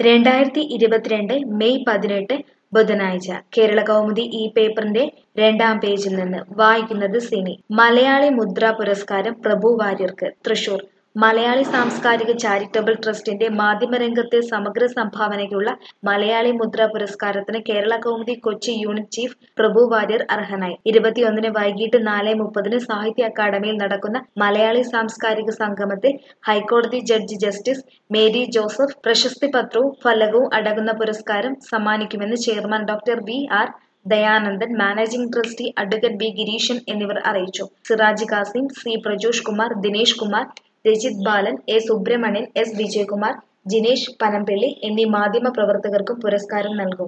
രണ്ടായിരത്തി ഇരുപത്തിരണ്ട് മെയ് പതിനെട്ട് ബുധനാഴ്ച കേരള കൗമുദി ഈ പേപ്പറിന്റെ രണ്ടാം പേജിൽ നിന്ന് വായിക്കുന്നത് സിനി മലയാളി മുദ്ര പുരസ്കാരം പ്രഭു വാര്യർക്ക് തൃശൂർ മലയാളി സാംസ്കാരിക ചാരിറ്റബിൾ ട്രസ്റ്റിന്റെ മാധ്യമരംഗത്തെ സമഗ്ര സംഭാവനയ്ക്കുള്ള മലയാളി മുദ്ര പുരസ്കാരത്തിന് കേരള കൗമുദി കൊച്ചി യൂണിറ്റ് ചീഫ് പ്രഭു വാര്യർ അർഹനായി ഇരുപത്തിയൊന്നിന് വൈകിട്ട് നാല് മുപ്പതിന് സാഹിത്യ അക്കാദമിയിൽ നടക്കുന്ന മലയാളി സാംസ്കാരിക സംഗമത്തിൽ ഹൈക്കോടതി ജഡ്ജി ജസ്റ്റിസ് മേരി ജോസഫ് പ്രശസ്തി പത്രവും ഫലകവും അടങ്ങുന്ന പുരസ്കാരം സമ്മാനിക്കുമെന്ന് chairman doctor V R Dayanandan managing trustee advocate B Gireesan എന്നിവർ അറിയിച്ചു Siraj Kasim C Prajosh Kumar Dinesh Kumar Rajith Balan A Subramanian S Vijayakumar Jinesh Panampilly എന്നീ മാധ്യമ പ്രവർത്തകർക്കും പുരസ്കാരം നൽകും